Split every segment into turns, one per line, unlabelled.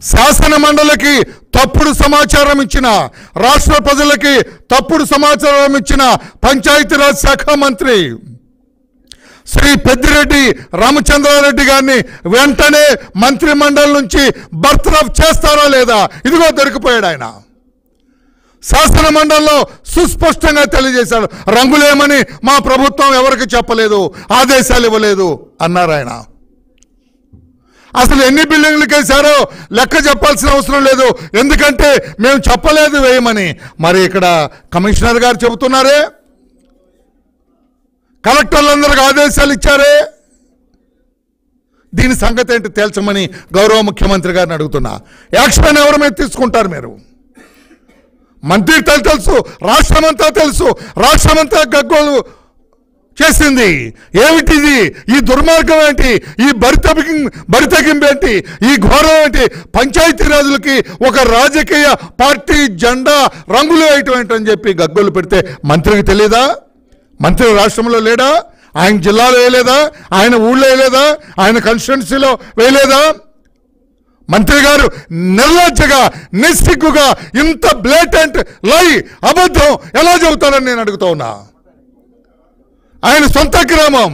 శాసన మండలికి తప్పుడు సమాచారం ఇచ్చిన రాష్ట్ర ప్రజలకి తప్పుడు సమాచారం ఇచ్చిన పంచాయతీరాజ్ శాఖ మంత్రి శ్రీ పెద్దిరెడ్డి రామచంద్రారెడ్డి గారిని వెంటనే మంత్రి మండలి నుంచి బర్తరఫ్ చేస్తారా లేదా ఇదిగో దొరికిపోయాడు ఆయన శాసన మండలిలో సుస్పష్టంగా తెలియజేశాడు రంగులేమని మా ప్రభుత్వం ఎవరికి చెప్పలేదు ఆదేశాలు ఇవ్వలేదు అన్నారు ఆయన అసలు ఎన్ని బిల్డింగ్లకు వేశారో లెక్క చెప్పాల్సిన అవసరం లేదు ఎందుకంటే మేము చెప్పలేదు వేయమని మరి ఇక్కడ కమిషనర్ గారు చెబుతున్నారే కలెక్టర్లందరికీ ఆదేశాలు ఇచ్చారే దీని సంగతి ఏంటి తేల్చమని గౌరవ ముఖ్యమంత్రి గారిని అడుగుతున్నా యాక్షన్ ఎవరి మీద తీసుకుంటారు మీరు మంత్రి తెలు- తెలుసు రాష్ట్రమంతా తెలుసు రాష్ట్రమంతా గగ్గోలు చేసింది ఏమిటిది ఈ దుర్మార్గం ఏంటి ఈ బరితెగి బరితెగింపు ఏంటి ఈ ఘోరం ఏంటి పంచాయతీ రాజులకి ఒక రాజకీయ పార్టీ జెండా రంగులు వేయటం ఏంటని చెప్పి గగ్గోలు పెడితే మంత్రికి తెలియదా మంత్రి రాష్ట్రంలో లేడా ఆయన జిల్లాలో వేయలేదా ఆయన ఊళ్ళో వేయలేదా ఆయన కాన్స్టిట్యున్సీలో వేయలేదా మంత్రి గారు నిర్లజ్జగా నిస్సిగ్గుగా ఇంత బ్లేటెంట్ లై అబద్ధం ఎలా చెబుతారని నేను అడుగుతా ఉన్నా ఆయన సొంత గ్రామం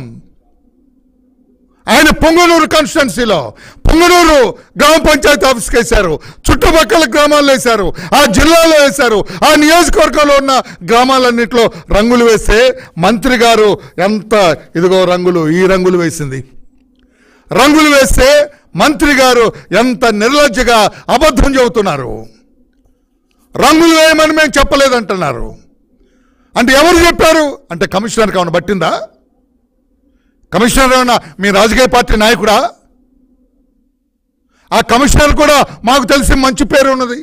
ఆయన పొంగనూరు కాన్స్టిట్యున్సీలో పొంగనూరు గ్రామ పంచాయతీ ఆఫీస్కి వేశారు చుట్టుపక్కల గ్రామాల్లో వేశారు ఆ జిల్లాలో వేశారు ఆ నియోజకవర్గంలో ఉన్న గ్రామాలన్నింటిలో రంగులు వేస్తే మంత్రి గారు ఎంత ఇదిగో రంగులు ఈ రంగులు వేసింది రంగులు వేస్తే మంత్రి గారు ఎంత నిర్లజ్జగా అబద్ధం చెబుతున్నారు రంగులు వేయమని మేము చెప్పలేదంటున్నారు అంటే ఎవరు చెప్పారు అంటే కమిషనర్కి ఏమైనా పట్టిందా కమిషనర్ ఏమన్నా మీ రాజకీయ పార్టీ నాయకుడా ఆ కమిషనర్ కూడా మాకు తెలిసి మంచి పేరు ఉన్నది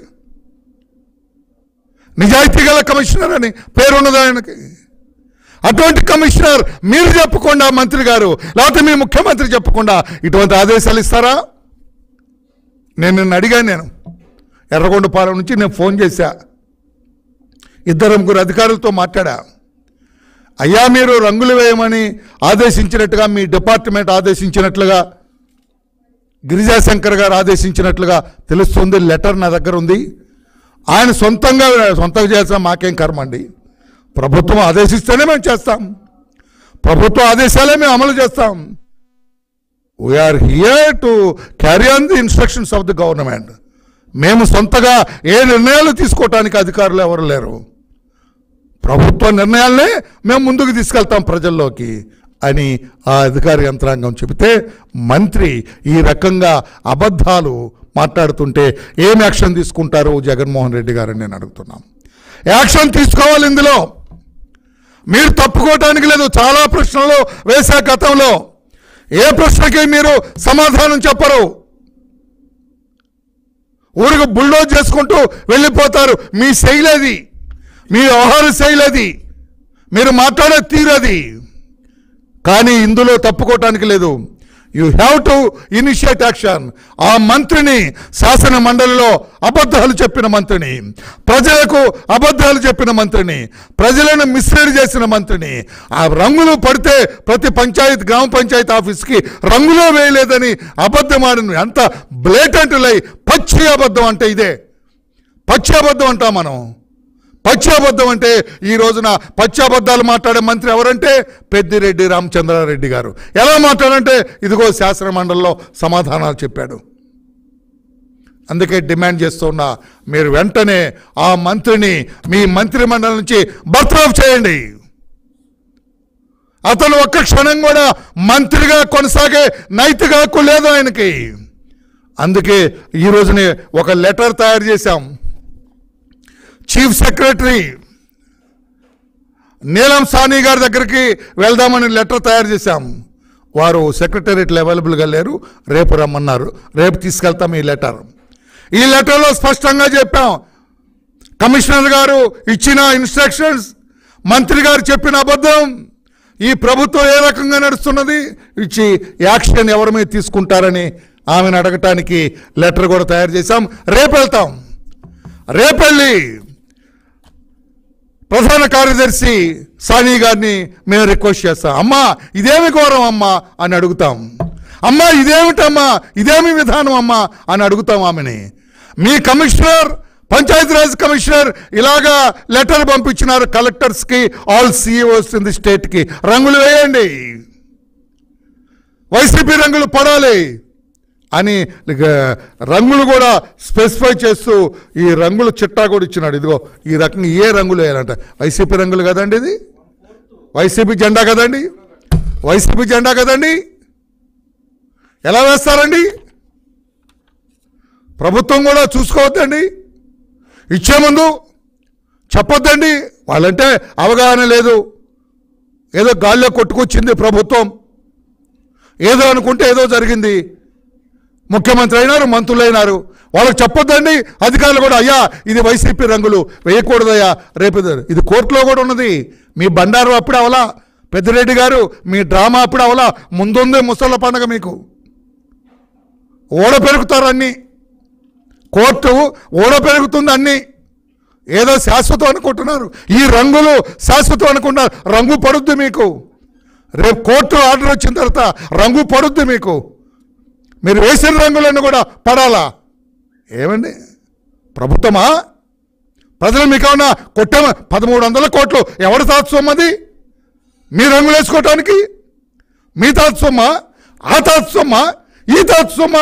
నిజాయితీ గల కమిషనర్ అని పేరు ఉన్నది ఆయనకి అటువంటి కమిషనర్ మీరు చెప్పకుండా మంత్రి గారు లేకపోతే మీ ముఖ్యమంత్రి చెప్పకుండా ఇటువంటి ఆదేశాలు ఇస్తారా నేను నిన్ను అడిగాను నేను ఎర్రగొండపాలెం నుంచి నేను ఫోన్ చేశా ఇద్దరు ముగ్గురు అధికారులతో మాట్లాడా అయ్యా మీరు రంగులు వేయమని ఆదేశించినట్టుగా మీ డిపార్ట్మెంట్ ఆదేశించినట్లుగా గిరిజాశంకర్ గారు ఆదేశించినట్లుగా తెలుస్తుంది లెటర్ నా దగ్గర ఉంది ఆయన సొంతంగా సొంతంగా చేస్తాం మాకేం కర్మ అండి ప్రభుత్వం ఆదేశిస్తేనే మేము చేస్తాం ప్రభుత్వ ఆదేశాలే మేము అమలు చేస్తాం we are here to carry on the instructions of the government మేము సొంతగా ఏ నిర్ణయాలు తీసుకోవటానికి అధికారులు ఎవరు లేరు ప్రభుత్వ నిర్ణయాలనే మేము ముందుకు తీసుకెళ్తాం ప్రజల్లోకి అని ఆ అధికార యంత్రాంగం చెబితే మంత్రి ఈ రకంగా అబద్ధాలు మాట్లాడుతుంటే ఏం యాక్షన్ తీసుకుంటారు జగన్మోహన్ రెడ్డి గారని నేను అడుగుతున్నాం యాక్షన్ తీసుకోవాలి ఇందులో మీరు తప్పుకోవటానికి లేదు చాలా ప్రశ్నలు వేసా గతంలో ఏ ప్రశ్నకి మీరు సమాధానం చెప్పరు ఊరికి బుల్డోజ్ చేసుకుంటూ వెళ్ళిపోతారు మీ శైలి అది మీ వ్యవహార శైలి అది మీరు మాట్లాడే తీరు అది కానీ ఇందులో తప్పుకోవటానికి లేదు you have to initiate action ఆ మంత్రిని శాసన మండలిలో అబద్ధాలు చెప్పిన మంత్రిని ప్రజలకు అబద్ధాలు చెప్పిన మంత్రిని ప్రజలను మిస్లీడ్ చేసిన మంత్రిని ఆ రంగులు పడితే ప్రతి పంచాయతీ గ్రామ పంచాయతీ ఆఫీస్కి రంగులో వేయలేదని అబద్ధం ఆడిన అంత బ్లేటెంట్ లై పచ్చి అబద్ధం అంటే ఇదే పచ్చి అబద్ధం అంటాం మనం పచ్చి అబద్ధం అంటే ఈ రోజున పచ్చి అబద్ధాలు మాట్లాడే మంత్రి ఎవరంటే పెద్దిరెడ్డి రామచంద్రారెడ్డి గారు ఎలా మాట్లాడంటే ఇదిగో శాసన మండలిలో సమాధానాలు చెప్పాడు అందుకే డిమాండ్ చేస్తున్నా మీరు వెంటనే ఆ మంత్రిని మీ మంత్రి మండలి నుంచి బర్తరఫ్ చేయండి అతను ఒక్క క్షణం కూడా మంత్రిగా కొనసాగే నైతిక హక్కు లేదు ఆయనకి అందుకే ఈ రోజునే ఒక లెటర్ తయారు చేశాం చీఫ్ సెక్రటరీ నీలం సాని గారి దగ్గరికి వెళ్దామని లెటర్ తయారు చేశాం వారు సెక్రటేరియట్లో అవైలబుల్గా లేరు రేపు రమ్మన్నారు రేపు తీసుకెళ్తాం ఈ లెటర్ ఈ లెటర్లో స్పష్టంగా చెప్పాం కమిషనర్ గారు ఇచ్చిన ఇన్స్ట్రక్షన్స్ మంత్రి గారు చెప్పిన అబద్ధం ఈ ప్రభుత్వం ఏ రకంగా నడుస్తున్నది ఇచ్చి యాక్షన్ ఎవరి మీద తీసుకుంటారని ఆమెను అడగటానికి లెటర్ కూడా తయారు చేశాం రేపు వెళ్తాం రేపెళ్ళి ప్రధాన కార్యదర్శి సాని గారిని మేము రిక్వెస్ట్ చేస్తాం అమ్మా ఇదేమి ఘోరం అమ్మా అని అడుగుతాం అమ్మా ఇదేమిటమ్మా ఇదేమి విధానం అమ్మా అని అడుగుతాం ఆమెని మీ కమిషనర్ పంచాయతీరాజ్ కమిషనర్ ఇలాగా లెటర్ పంపించినారు కలెక్టర్స్కి ఆల్ సిఇఓస్ ఇన్ ది స్టేట్కి రంగులు వేయండి వైసీపీ రంగులు పడాలి అని ఇక రంగులు కూడా స్పెసిఫై చేస్తూ ఈ రంగుల చిట్టా కూడా ఇచ్చినాడు ఇదిగో ఈ రకంగా ఏ రంగులు వేయాలంట వైసీపీ రంగులు కదండి ఇది వైసీపీ జెండా కదండి వైసీపీ జెండా కదండి ఎలా వేస్తారండి ప్రభుత్వం కూడా చూసుకోవద్దండి ఇచ్చే ముందు చెప్పొద్దండి వాళ్ళంటే అవగాహన లేదు ఏదో గాల్లో కొట్టుకొచ్చింది ప్రభుత్వం ఏదో అనుకుంటే ఏదో జరిగింది ముఖ్యమంత్రి అయినారు మంత్రులు అయినారు వాళ్ళకి చెప్పొద్దండి అధికారులు కూడా అయ్యా ఇది వైసీపీ రంగులు వేయకూడదయ్యా రేపు ఇది- ఇది కోర్టులో కూడా ఉన్నది మీ బండారు అప్పుడు అవలా పెద్దిరెడ్డి గారు మీ డ్రామా అప్పుడు అవలా ముందుందే ముసళ్ళ పండగ మీకు ఓడ పెరుగుతారు అన్నీ కోర్టు ఓడ పెరుగుతుంది అన్నీ ఏదో శాశ్వతం అనుకుంటున్నారు ఈ రంగులు శాశ్వతం అనుకుంటున్నారు రంగు పడుద్ది మీకు రేపు కోర్టు ఆర్డర్ వచ్చిన తర్వాత రంగు పడుద్ది మీకు మీరు వేసిన రంగులన్నీ కూడా పడాలా ఏమండి ప్రభుత్వమా ప్రజలు మీకు ఏమన్నా కొట్టామ పదమూడు వందల కోట్లు ఎవరి తాత్సవం అది మీ రంగులు వేసుకోవటానికి మీ తాత్సవమా ఆ తాత్సవమా ఈ తాత్సవమా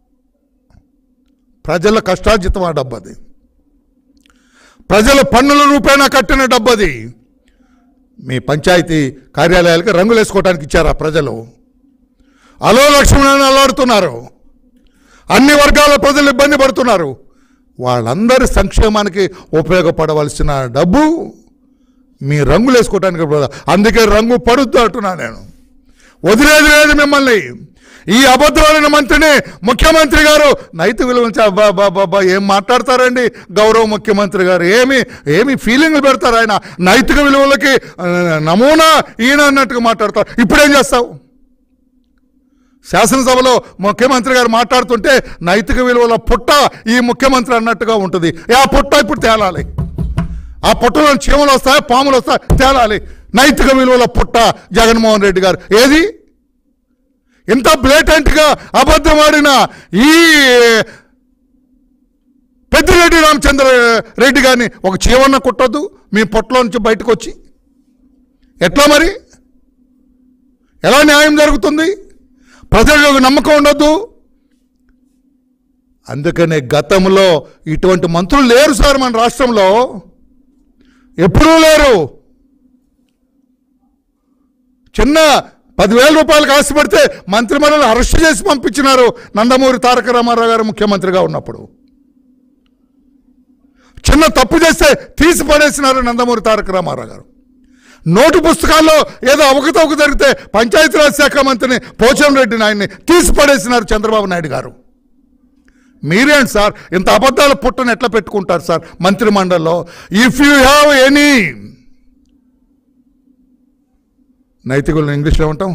ప్రజల కష్టార్జితం ఆ డబ్బది ప్రజల పన్నుల రూపేణా కట్టిన డబ్బది మీ పంచాయతీ కార్యాలయాలకి రంగులు వేసుకోవడానికి ఇచ్చారా ప్రజలు అలో లక్ష్మణ్ అల్లాడుతున్నారు అన్ని వర్గాల ప్రజలు ఇబ్బంది పడుతున్నారు వాళ్ళందరి సంక్షేమానికి ఉపయోగపడవలసిన డబ్బు మీ రంగులు వేసుకోవడానికి కూడా- అందుకే రంగు పడుద్దు అంటున్నా నేను వదిలేది లేదు మిమ్మల్ని ఈ అభద్రమైన మంత్రిని ముఖ్యమంత్రి గారు నైతిక విలువ నుంచి అబ్బా అబ్బా అబ్బా, అబ్బా ఏం మాట్లాడతారండి గౌరవ ముఖ్యమంత్రి గారు ఏమి ఏమి ఫీలింగ్లు పెడతారు ఆయన నైతిక విలువలకి ఆ, నమూనా ఈయన అన్నట్టుగా మాట్లాడతారు ఇప్పుడేం చేస్తావు శాసనసభలో ముఖ్యమంత్రి గారు మాట్లాడుతుంటే నైతిక విలువల పుట్ట ఈ ముఖ్యమంత్రి అన్నట్టుగా ఉంటుంది ఆ పుట్ట ఇప్పుడు తేలాలి ఆ పుట్టలో చీమలు వస్తాయి పాములు వస్తాయి తేలాలి నైతిక విలువల పుట్ట జగన్మోహన్ రెడ్డి గారు ఏది ఇంత బ్లేటెంట్గా అబద్ధమాడిన ఈ పెద్దిరెడ్డి రామచంద్ర రెడ్డి గారిని ఒక చీమన్న కుట్టొద్దు మీ పొట్టలో నుంచి బయటకు వచ్చి ఎట్లా మరి ఎలా న్యాయం జరుగుతుంది ప్రజలకు నమ్మకం ఉండొద్దు అందుకనే గతంలో ఇటువంటి మంత్రులు లేరు సార్ మన రాష్ట్రంలో ఎప్పుడూ లేరు చిన్న పదివేల రూపాయలకు ఆశపడితే మంత్రిమండలి అరెస్ట్ చేసి పంపించినారు నందమూరి తారక రామారావు గారు ముఖ్యమంత్రిగా ఉన్నప్పుడు చిన్న తప్పు చేస్తే తీసి పడేసినారు నందమూరి తారక రామారావు గారు నోటు పుస్తకాల్లో ఏదో అవకతవక జరిగితే పంచాయతీరాజ్ శాఖ మంత్రిని పోచం రెడ్డిని ఆయన్ని తీసి పడేసినారు చంద్రబాబు నాయుడు గారు మీరేంటి సార్ ఇంత అబద్ధాల పుట్టను ఎట్లా పెట్టుకుంటారు సార్ మంత్రిమండలిలో ఇఫ్ యూ హ్యావ్ ఎనీ నైతికులను ఇంగ్లీష్లో ఉంటాం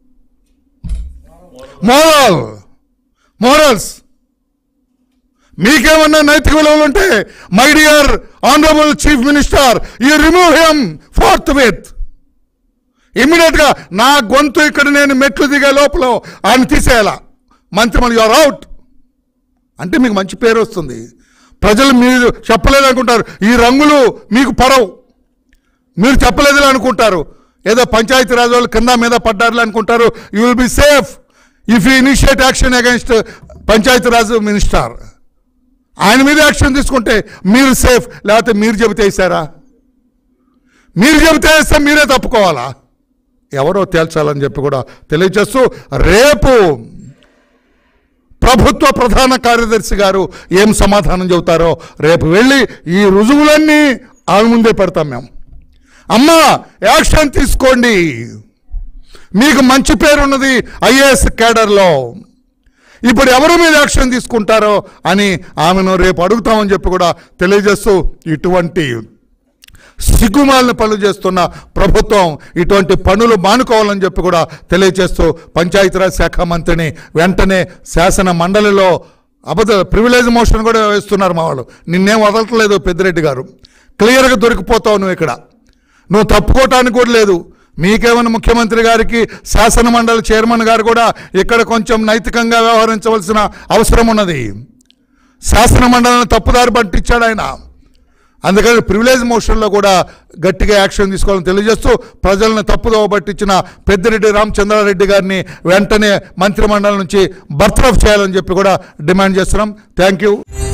మోరల్ మోరల్స్ మీకేమన్నా నైతిక విలువలు ఉంటే my dear honourable chief minister you remove him forthwith immediate గా నా గొంతు ఇక్కడ నేను మెట్లు దిగే లోపల ఆయన తీసేయాల మంత్రిమండలి యువర్ అవుట్ అంటే మీకు మంచి పేరు వస్తుంది ప్రజలు మీరు చెప్పలేదు అనుకుంటారు ఈ రంగులు మీకు పడవు మీరు చెప్పలేదు అనుకుంటారు ఏదో పంచాయతీ రాజ్ వాళ్ళు కింద మీద పడ్డారు అనుకుంటారు you will be safe if you initiate action against Panchayati Raj minister ఆయన మీద యాక్షన్ తీసుకుంటే మీరు సేఫ్ లేకపోతే మీరు చెబితే వేసారా మీరు చెబితే వేస్తే మీరే తప్పుకోవాలా ఎవరో తేల్చాలని చెప్పి కూడా తెలియజేస్తూ రేపు ప్రభుత్వ ప్రధాన కార్యదర్శి గారు ఏం సమాధానం చెబుతారో రేపు వెళ్ళి ఈ రుజువులన్నీ ఆమె ముందే పెడతాం మేము అమ్మా యాక్షన్ తీసుకోండి మీకు మంచి పేరున్నది ఐఏఎస్ కేడర్లో ఇప్పుడు ఎవరి మీద యాక్షన్ తీసుకుంటారో అని ఆమెను రేపు అడుగుతామని చెప్పి కూడా తెలియజేస్తూ ఇటువంటి సిగ్గుమాలిన పనులు చేస్తున్న ప్రభుత్వం ఇటువంటి పనులు మానుకోవాలని చెప్పి కూడా తెలియజేస్తూ పంచాయతీరాజ్ శాఖ మంత్రిని వెంటనే శాసన మండలిలో అబద్ధ ప్రివిలేజ్ మోషన్ కూడా వేస్తున్నారు మా వాళ్ళు నిన్నేం వదలట్లేదు పెద్దిరెడ్డి గారు క్లియర్గా దొరికిపోతావు నువ్వు ఇక్కడ నువ్వు తప్పుకోవటానికి కూడా లేదు మీకేమైనా ముఖ్యమంత్రి గారికి శాసన మండలి చైర్మన్ గారు కూడా ఇక్కడ కొంచెం నైతికంగా వ్యవహరించవలసిన అవసరం ఉన్నది శాసన మండలిని తప్పుదారి పట్టించాడు ఆయన అందుకని ప్రివిలేజ్ మోషన్లో కూడా గట్టిగా యాక్షన్ తీసుకోవాలని తెలియజేస్తూ ప్రజలను తప్పుదోవ పట్టించిన పెద్దిరెడ్డి రామచంద్రారెడ్డి గారిని వెంటనే మంత్రిమండలి నుంచి బర్తరఫ్ చేయాలని చెప్పి కూడా డిమాండ్ చేస్తున్నాం థ్యాంక్ యూ